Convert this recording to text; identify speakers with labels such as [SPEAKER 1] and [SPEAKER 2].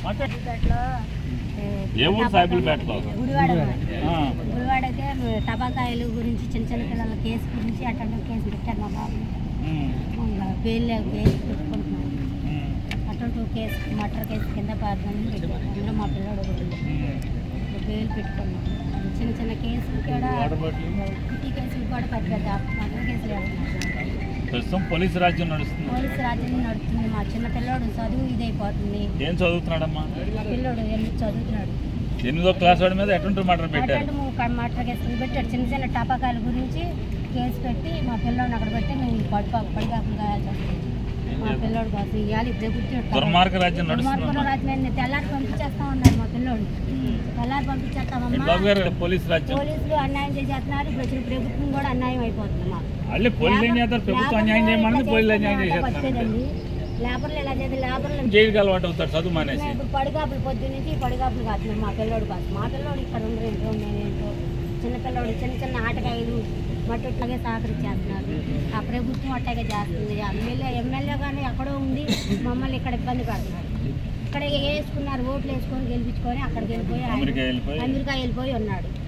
[SPEAKER 1] గుడివాడలో, ఏ,
[SPEAKER 2] ఏ ఊరు సాయిబుల్పేటలో?
[SPEAKER 1] గుడివాడ
[SPEAKER 2] ఆ.
[SPEAKER 1] గుడివాడకే టబాకాయలు గురించి చిన్న చిన్న పిల్లల కేసు గురించి అట్లా కేసు పెట్టారు మా బాబు
[SPEAKER 2] ఉమ్,
[SPEAKER 1] బెయిల్ కేసు పెట్టుకుంటున్నాం
[SPEAKER 2] ఉమ్,
[SPEAKER 1] అటు కేసు మటర్ కేసు కింద పడుతుందని పెట్టారు అందులో మా పిల్లడు ఒకడు ఉంది.
[SPEAKER 2] ఉమ్.
[SPEAKER 1] ఇప్పుడు బెయిల్ పెట్టుకున్నాం అది చిన్న చిన్న కేసులు కూడా
[SPEAKER 2] వాటర్ బాటిల్
[SPEAKER 1] సిటీ కేసులు కూడా పెద్ద పెద్ద మటర్ కేసులు వెళ్తున్నారు
[SPEAKER 2] ప్రస్తుతం పోలీసు రాజ్యం నడుస్తుంది
[SPEAKER 1] పోలీసు రాజ్యం నడుస్తుంది మా చిన్న పిల్లోడు చదువు ఇదైపోతుంది
[SPEAKER 2] ఏం చదువుతున్నాడమ్మా
[SPEAKER 1] మా పిల్లోడు ఎనిమిది చదువుతున్నాడు
[SPEAKER 2] ఎనిమిదో క్లాస్ వాడి మీద ఎటువంటి మాట పెట్టారు
[SPEAKER 1] అటెండ్ మటర్ కేసులు పెట్టాడు చిన్న చిన్న టపాకాయల గురించి కేసు పెట్టి మా పిల్లోడిని అక్కడ పెట్టి మేము పడిపా పడిగాపులు గాయాల్సి వస్తుంది మా పిల్లోడు కోసం ఇవ్వాలి ఇప్పుడే కూర్చోడు
[SPEAKER 2] దుర్మార్గ రాజ్యం
[SPEAKER 1] దుర్మార్గంలో
[SPEAKER 2] నడుస్తుంది
[SPEAKER 1] రాత్రి తెల్లారి పంపించేస్తా ఉన్నారు మా పిల్లోడిని తెల్లారి పంపించేస్తామమ్మా
[SPEAKER 2] బాబు గారు పోలీసు రాజ్యం
[SPEAKER 1] పోలీసులు అన్యాయం చేసేస్తున్నారు ఇప్పుడు వచ్చిన ప్రభుత్వం కూడా అన్యాయం అయిపోతుంది మాకు
[SPEAKER 2] అల్లే పోలీసులు ఏం చేస్తారు ప్రభుత్వం అన్యాయం చేయమని పోలీసులు అన్యాయం చేసేస్తున్నారు
[SPEAKER 1] వచ్చేదండి లేబర్లు ఎలా చేస్తే లేబర్లు
[SPEAKER 2] జైలుకి అలవాటు అవుతాడు చదువు మానేసి
[SPEAKER 1] ఇప్పుడు పడిగాపులు పొద్దు నుంచి పడిగాపులు కాస్తున్నాం మా పిల్లోడు కాదు మా పిల్లోడు ఇక్కడ ఉండరు ఏంటో మేమేంటో చిన్న పిల్లోడు చిన్న చిన్న ఆటకాయలు మట్టుట్లాగే సహకరించేస్తున్నారు ఆ ప్రభుత్వం అట్టాగే చేస్తుంది ఎమ్మెల్యే ఎమ్మెల్యే కానీ ఎక్కడో ఉంది మమ్మల్ని ఇక్కడ ఇబ్బంది పెడుతున్నారు ఇక్కడ వేసుకున్నారు ఓట్లు వేసుకొని గెలిపించుకొని అక్కడికి వెళ్ళిపోయి ఆయన
[SPEAKER 2] అమెరికా వెళ్ళిపోయి
[SPEAKER 1] అమెరికా వెళ్ళిపోయి ఉన్నాడు